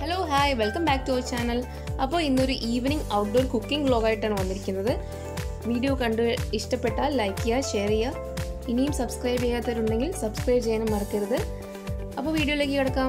hello hi welcome back to our channel അപ്പോൾ ഇന്നൊരു evening outdoor cooking വ്ളോഗായിട്ടാണ് വന്നിരിക്കുന്നത് video കണ്ട് ഇഷ്ടപ്പെട്ടാൽ ലൈക്ക് ചെയ്യുക ഷെയർ ചെയ്യുക ഇനിയും സബ്സ്ക്രൈബ് ചെയ്യാത്തവരുണ്ടെങ്കിൽ സബ്സ്ക്രൈബ് ചെയ്യാനും മറക്കരുത് അപ്പോൾ വീഡിയോയിലേക്ക് കിടക്കാം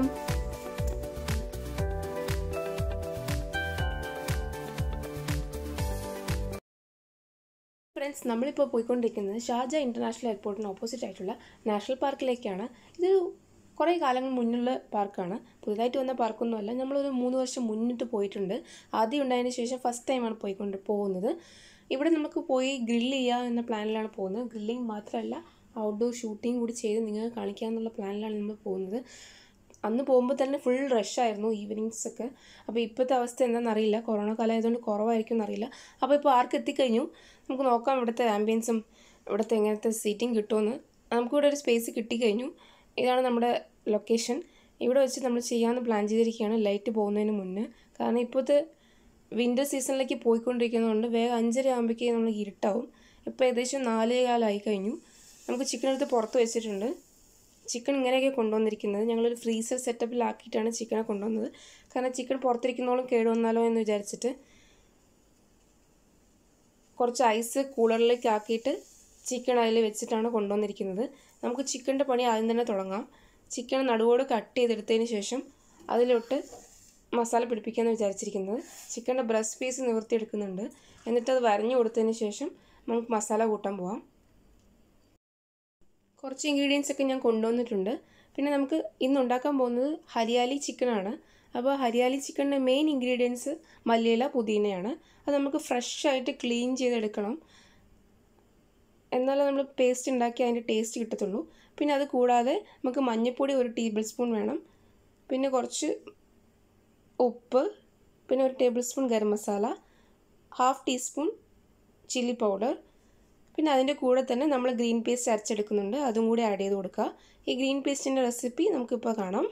ഫ്രണ്ട്സ് നമ്മളിപ്പോൾ പോയിക്കൊണ്ടിരിക്കുന്നത് ഷാർജ ഇൻ്റർനാഷണൽ എയർപോർട്ടിന് ഓപ്പോസിറ്റ് ആയിട്ടുള്ള നാഷണൽ പാർക്കിലേക്കാണ് ഇതൊരു കുറേ കാലങ്ങൾ മുന്നുള്ള പാർക്കാണ് പുതുതായിട്ട് വന്ന പാർക്കൊന്നുമല്ല നമ്മളൊരു മൂന്ന് വർഷം മുന്നിട്ട് പോയിട്ടുണ്ട് ആദ്യം ഉണ്ടായതിന് ശേഷം ഫസ്റ്റ് ടൈമാണ് പോയിക്കൊണ്ട് പോകുന്നത് ഇവിടെ നമുക്ക് പോയി ഗ്രില്ല് ചെയ്യുക എന്ന പ്ലാനിലാണ് പോകുന്നത് ഗ്രില്ലിംഗ് മാത്രമല്ല ഔട്ട്ഡോർ ഷൂട്ടിംഗ് കൂടി ചെയ്ത് നിങ്ങൾക്ക് കാണിക്കാമെന്നുള്ള പ്ലാനിലാണ് നമ്മൾ പോകുന്നത് അന്ന് പോകുമ്പോൾ തന്നെ ഫുൾ റഷായിരുന്നു ഈവനിങ്സ് ഒക്കെ അപ്പോൾ ഇപ്പോഴത്തെ അവസ്ഥ എന്താണെന്ന് അറിയില്ല കൊറോണ കാലം ആയതുകൊണ്ട് കുറവായിരിക്കും എന്നറിയില്ല അപ്പോൾ ഇപ്പോൾ ആർക്ക് എത്തിക്കഴിഞ്ഞു നമുക്ക് നോക്കാം ഇവിടുത്തെ ആംബിയൻസും ഇവിടുത്തെ എങ്ങനത്തെ സീറ്റിംഗ് കിട്ടുമെന്ന് നമുക്കിവിടെ ഒരു സ്പേസ് കിട്ടിക്കഴിഞ്ഞു ഇതാണ് നമ്മുടെ ലൊക്കേഷൻ ഇവിടെ വെച്ച് നമ്മൾ ചെയ്യാമെന്ന് പ്ലാൻ ചെയ്തിരിക്കുകയാണ് ലൈറ്റ് പോകുന്നതിന് മുന്നേ കാരണം ഇപ്പോഴത്തെ വിൻ്റർ സീസണിലേക്ക് പോയിക്കൊണ്ടിരിക്കുന്നതുകൊണ്ട് വേഗം അഞ്ചര ആകുമ്പോഴേക്കും നമ്മൾ ഇരുട്ടാവും ഇപ്പോൾ ഏകദേശം നാലേ കാലമായി കഴിഞ്ഞു നമുക്ക് ചിക്കൻ എടുത്ത് പുറത്ത് വെച്ചിട്ടുണ്ട് ചിക്കൻ ഇങ്ങനെയൊക്കെ കൊണ്ടുവന്നിരിക്കുന്നത് ഞങ്ങളൊരു ഫ്രീസർ സെറ്റപ്പിലാക്കിയിട്ടാണ് ചിക്കനെ കൊണ്ടുവന്നത് കാരണം ചിക്കൻ പുറത്തിരിക്കുന്നോളം കേടുവന്നാലോ എന്ന് വിചാരിച്ചിട്ട് കുറച്ച് ഐസ് കൂളറിലേക്ക് ആക്കിയിട്ട് ചിക്കൻ അതിൽ വെച്ചിട്ടാണ് കൊണ്ടുവന്നിരിക്കുന്നത് നമുക്ക് ചിക്കൻ്റെ പണി ആദ്യം തന്നെ തുടങ്ങാം ചിക്കൻ നടുവോട് കട്ട് ചെയ്തെടുത്തതിന് ശേഷം അതിലോട്ട് മസാല പിടിപ്പിക്കാമെന്ന് വിചാരിച്ചിരിക്കുന്നത് ചിക്കൻ്റെ ബ്രസ്റ്റ് പീസ് നിവർത്തിയെടുക്കുന്നുണ്ട് എന്നിട്ട് അത് വരഞ്ഞു കൊടുത്തതിന് ശേഷം നമുക്ക് മസാല കൂട്ടാൻ പോവാം കുറച്ച് ഇൻഗ്രീഡിയൻസ് ഒക്കെ ഞാൻ കൊണ്ടുവന്നിട്ടുണ്ട് പിന്നെ നമുക്ക് ഇന്ന് ഉണ്ടാക്കാൻ പോകുന്നത് ഹരിയാലി ചിക്കനാണ് അപ്പോൾ ഹരിയാലി ചിക്കൻ്റെ മെയിൻ ഇൻഗ്രീഡിയൻസ് മല്ലിയില പുതിനയാണ് അത് നമുക്ക് ഫ്രഷ് ആയിട്ട് ക്ലീൻ ചെയ്തെടുക്കണം എന്നാലേ നമ്മൾ പേസ്റ്റ് ഉണ്ടാക്കി അതിൻ്റെ ടേസ്റ്റ് കിട്ടത്തുള്ളൂ പിന്നെ അത് കൂടാതെ നമുക്ക് മഞ്ഞൾപ്പൊടി ഒരു ടേബിൾ സ്പൂൺ വേണം പിന്നെ കുറച്ച് ഉപ്പ് പിന്നെ ഒരു tablespoon garam masala half teaspoon chilli powder പിന്നെ അതിൻ്റെ കൂടെ തന്നെ നമ്മൾ ഗ്രീൻ പേസ്റ്റ് അരച്ചെടുക്കുന്നുണ്ട് അതും കൂടി ആഡ് ചെയ്ത് കൊടുക്കുക ഈ ഗ്രീൻ പേസ്റ്റിൻ്റെ റെസിപ്പി നമുക്കിപ്പോൾ കാണാം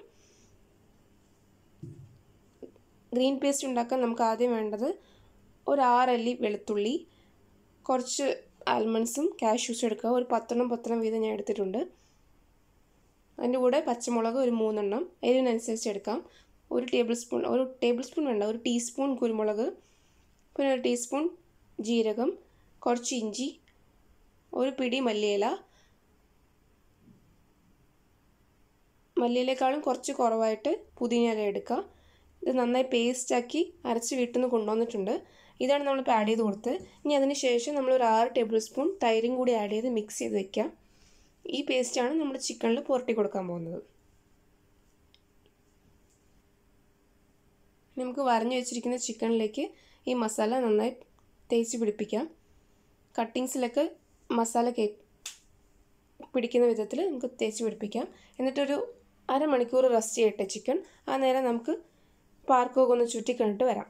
ഗ്രീൻ പേസ്റ്റ് ഉണ്ടാക്കാൻ നമുക്ക് ആദ്യം വേണ്ടത് ഒരു ആറല്ലി വെളുത്തുള്ളി കുറച്ച് ആൽമണ്ട്സും കാഷ്യൂസും എടുക്കുക ഒരു പത്തെണ്ണം പത്തെണ്ണം വീതം ഞാൻ എടുത്തിട്ടുണ്ട് അതിൻ്റെ കൂടെ പച്ചമുളക് ഒരു മൂന്നെണ്ണം എരിവിനനുസരിച്ച് എടുക്കാം ഒരു ടേബിൾ സ്പൂൺ ഒരു ടേബിൾ സ്പൂൺ വേണ്ട ഒരു ടീസ്പൂൺ കുരുമുളക് പിന്നെ ഒരു ടീസ്പൂൺ ജീരകം കുറച്ച് ഇഞ്ചി ഒരു പിടി മല്ലിയില മല്ലിയിലേക്കാളും കുറച്ച് കുറവായിട്ട് പുതിന എടുക്കുക ഇത് നന്നായി പേസ്റ്റാക്കി അരച്ച് വീട്ടിൽ നിന്ന് കൊണ്ടുവന്നിട്ടുണ്ട് ഇതാണ് നമ്മളിപ്പോൾ ആഡ് ചെയ്ത് കൊടുത്തത് ഇനി അതിന് ശേഷം നമ്മൾ ഒരു ആറ് ടേബിൾ സ്പൂൺ തൈരും കൂടി ആഡ് ചെയ്ത് മിക്സ് ചെയ്ത് വെക്കാം ഈ പേസ്റ്റാണ് നമ്മൾ ചിക്കനിൽ പുരട്ടി കൊടുക്കാൻ പോകുന്നത് നമുക്ക് വരഞ്ഞു വെച്ചിരിക്കുന്ന ചിക്കനിലേക്ക് ഈ മസാല നന്നായി തേച്ച് പിടിപ്പിക്കാം കട്ടിങ്സിലൊക്കെ മസാല കേ പിടിക്കുന്ന വിധത്തിൽ നമുക്ക് തേച്ച് പിടിപ്പിക്കാം എന്നിട്ടൊരു അരമണിക്കൂർ റെസ്റ്റ് ചെയ്യട്ടെ ചിക്കൻ ആ നേരം നമുക്ക് പാർക്കൊക്കെ ഒന്ന് ചുറ്റിക്കണ്ടിട്ട് വരാം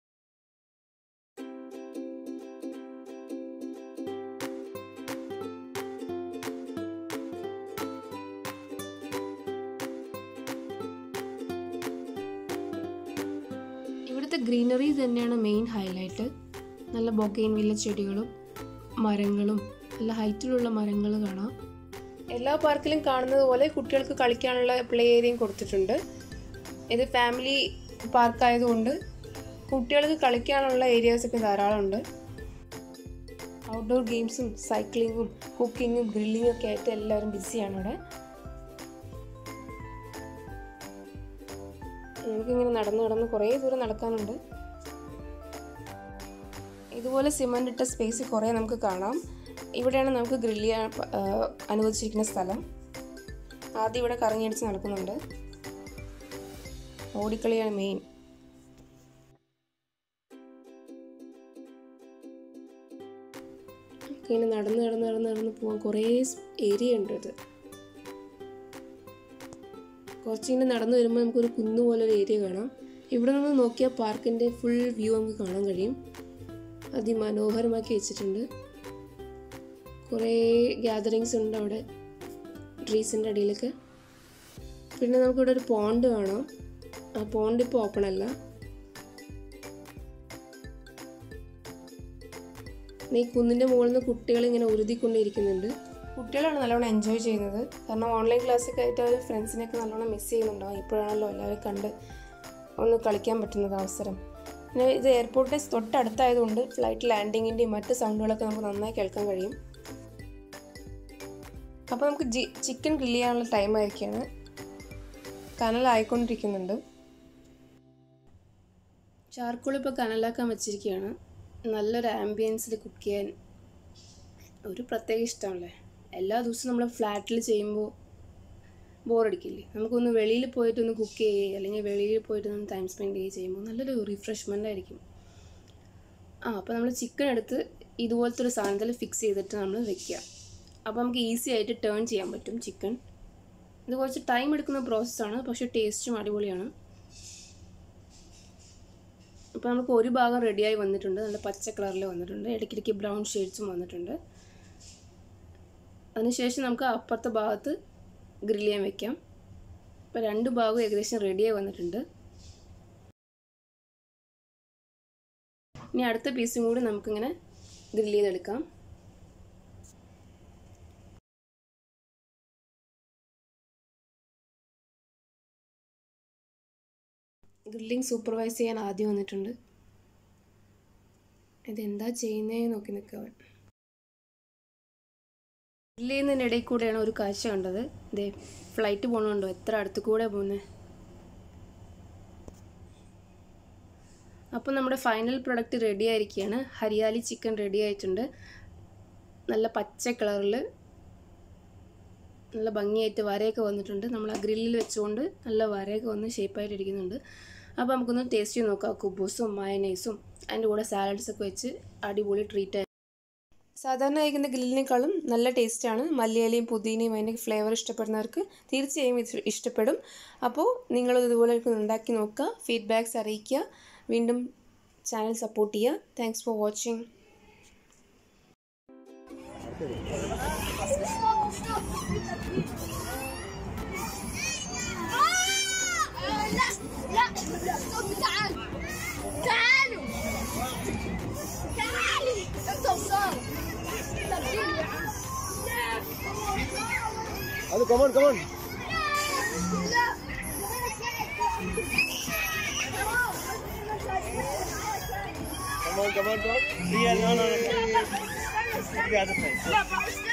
ഇവിടുത്തെ ഗ്രീനറി തന്നെയാണ് മെയിൻ ഹൈലൈറ്റ് നല്ല ബൊഗൈൻ വില്ല ചെടികളും മരങ്ങളും നല്ല ഹൈറ്റിലുള്ള മരങ്ങൾ കാണാം എല്ലാ പാർക്കിലും കാണുന്നത് പോലെ കുട്ടികൾക്ക് കളിക്കാനുള്ള പ്ലേ ഏരിയയും കൊടുത്തിട്ടുണ്ട് ഇത് ഫാമിലി പാർക്കായതുകൊണ്ട് കുട്ടികൾക്ക് കളിക്കാനുള്ള ഏരിയാസൊക്കെ ധാരാളമുണ്ട് ഔട്ട്ഡോർ ഗെയിംസും സൈക്ലിങ്ങും കുക്കിങ്ങും ഗ്രില്ലിങ്ങും ഒക്കെ ആയിട്ട് എല്ലാവരും ബിസിയാണ് ഇവിടെ നമുക്കിങ്ങനെ നടന്ന് നടന്ന് കുറേ ദൂരം നടക്കാനുണ്ട് ഇതുപോലെ സിമൻ്റ് ഇട്ട സ്പേസ് കുറേ നമുക്ക് കാണാം ഇവിടെയാണ് നമുക്ക് ഗ്രില്ല് ചെയ്യാൻ അനുവദിച്ചിരിക്കുന്ന സ്ഥലം ആദ്യം ഇവിടെ കറങ്ങിയടിച്ച് നടക്കുന്നുണ്ട് ഓടിക്കളിയാണ് മെയിൻ ഇങ്ങനെ നടന്ന് നടന്ന് നടന്ന് നടന്ന് പോകാൻ കുറേ ഏരിയ ഉണ്ട് ഇത് കുറച്ചിങ്ങനെ നടന്നു വരുമ്പോൾ നമുക്കൊരു കുന്നു പോലെ ഒരു ഏരിയ കാണാം ഇവിടെ നിന്ന് നോക്കിയാൽ പാർക്കിൻ്റെ ഫുൾ വ്യൂ നമുക്ക് കാണാൻ കഴിയും അതിമനോഹരമാക്കി വെച്ചിട്ടുണ്ട് കുറേ ഗ്യാതറിങ്സ് ഉണ്ട് അവിടെ ട്രീസിൻ്റെ അടിയിലൊക്കെ പിന്നെ നമുക്കിവിടെ ഒരു പോണ്ട് കാണാം ആ പോണ്ട് ഇപ്പോൾ ഓപ്പൺ അല്ല ഈ കുന്നിൻ്റെ മുകളിൽ നിന്ന് കുട്ടികൾ ഇങ്ങനെ ഉരുതിക്കൊണ്ടിരിക്കുന്നുണ്ട് കുട്ടികളാണ് നല്ലോണം എൻജോയ് ചെയ്യുന്നത് കാരണം ഓൺലൈൻ ക്ലാസ്സൊക്കെ ആയിട്ട് അവർ ഫ്രണ്ട്സിനെയൊക്കെ നല്ലോണം മിസ് ചെയ്യുന്നുണ്ടാവും ഇപ്പോഴാണല്ലോ എല്ലാവരും കണ്ട് ഒന്ന് കളിക്കാൻ പറ്റുന്നത് അവസരം പിന്നെ ഇത് എയർപോർട്ടിൻ്റെ തൊട്ടടുത്തായതുകൊണ്ട് ഫ്ലൈറ്റ് ലാൻഡിങ്ങിൻ്റെയും മറ്റ് സൗണ്ടുകളൊക്കെ നമുക്ക് നന്നായി കേൾക്കാൻ കഴിയും അപ്പോൾ നമുക്ക് ജി ചിക്കൻ ഗ്രില്ല് ചെയ്യാനുള്ള ടൈം ആയിരിക്കുകയാണ് കനലായിക്കൊണ്ടിരിക്കുന്നുണ്ട് ചാർക്കോൾ ഇപ്പോൾ കനലാക്കാൻ വെച്ചിരിക്കുകയാണ് നല്ലൊരു ആംബിയൻസിൽ കുക്ക് ചെയ്യാൻ ഒരു പ്രത്യേക ഇഷ്ടമല്ലേ എല്ലാ ദിവസവും നമ്മൾ ഫ്ലാറ്റിൽ ചെയ്യുമ്പോൾ ബോറടിക്കില്ലേ നമുക്കൊന്ന് വെളിയിൽ പോയിട്ടൊന്ന് കുക്ക് ചെയ്യുക അല്ലെങ്കിൽ വെളിയിൽ പോയിട്ട് ഒന്ന് ടൈം സ്പെൻഡ് ചെയ്യുക ചെയ്യുമ്പോൾ നല്ലൊരു റിഫ്രഷ്മെൻ്റ് ആയിരിക്കും ആ അപ്പോൾ നമ്മൾ ചിക്കൻ എടുത്ത് ഇതുപോലത്തെ ഒരു സാധനത്തിൽ ഫിക്സ് ചെയ്തിട്ട് നമ്മൾ വെക്കുക അപ്പോൾ നമുക്ക് ഈസി ആയിട്ട് ടേൺ ചെയ്യാൻ പറ്റും ചിക്കൻ ഇത് കുറച്ച് ടൈം എടുക്കുന്ന പ്രോസസ്സാണ് പക്ഷേ ടേസ്റ്റും അടിപൊളിയാണ് അപ്പോൾ നമുക്ക് ഒരു ഭാഗം റെഡിയായി വന്നിട്ടുണ്ട് നല്ല പച്ച കളറിൽ വന്നിട്ടുണ്ട് ഇടയ്ക്കിടയ്ക്ക് ബ്രൗൺ ഷെയ്ഡ്സും വന്നിട്ടുണ്ട് അതിനുശേഷം നമുക്ക് അപ്പുറത്തെ ഭാഗത്ത് ഗ്രില്ല് ചെയ്യാൻ വെക്കാം ഇപ്പോൾ രണ്ട് ഭാഗവും ഏകദേശം റെഡിയായി വന്നിട്ടുണ്ട് ഇനി അടുത്ത പീസും കൂടി നമുക്കിങ്ങനെ ഗ്രില്ല് ചെയ്തെടുക്കാം ഗ്രില്ലിംഗ് സൂപ്പർവൈസ് ചെയ്യാൻ ആദ്യം വന്നിട്ടുണ്ട് ഇതെന്താ ചെയ്യുന്നേ നോക്കി നിൽക്കവൻ ഗ്രില്ല് ചെയ്യുന്നതിനിടയിൽ കൂടെയാണ് ഒരു കാഴ്ച കണ്ടത് ഇതേ ഫ്ലൈറ്റ് പോകണുണ്ടോ എത്ര അടുത്ത് കൂടെ പോകുന്നത് അപ്പോൾ നമ്മുടെ ഫൈനൽ പ്രൊഡക്റ്റ് റെഡി ആയിരിക്കുകയാണ് ഹരിയാലി ചിക്കൻ റെഡി ആയിട്ടുണ്ട് നല്ല പച്ച കളറിൽ നല്ല ഭംഗിയായിട്ട് വരയൊക്കെ വന്നിട്ടുണ്ട് നമ്മൾ ആ ഗ്രില്ലിൽ വെച്ചുകൊണ്ട് നല്ല വരയൊക്കെ വന്ന് ഷേപ്പായിട്ട് ഇരിക്കുന്നുണ്ട് അപ്പോൾ നമുക്കൊന്ന് ടേസ്റ്റ് ചെയ്ത് നോക്കാം കുബൂസും മയനൈസും അതിൻ്റെ കൂടെ സാലഡ്സ് ഒക്കെ വെച്ച് അടിപൊളി ട്രീറ്റ് സാധാരണ കഴിക്കുന്ന ഗ്രില്ലിനേക്കാളും നല്ല ടേസ്റ്റാണ് മല്ലിയിലയും പുതിനയും അതിൻ്റെ ഫ്ലേവർ ഇഷ്ടപ്പെടുന്നവർക്ക് തീർച്ചയായും ഇത് ഇഷ്ടപ്പെടും അപ്പോൾ നിങ്ങളത് ഇതുപോലെ ഉണ്ടാക്കി നോക്കുക ഫീഡ്ബാക്ക്സ് അറിയിക്കുക വീണ്ടും ചാനൽ സപ്പോർട്ട് ചെയ്യുക താങ്ക്സ് ഫോർ വാച്ചിങ് لا لا تعالوا تعالوا تعالوا انت وصار هذا كمان كمان كمان كمان كمان لا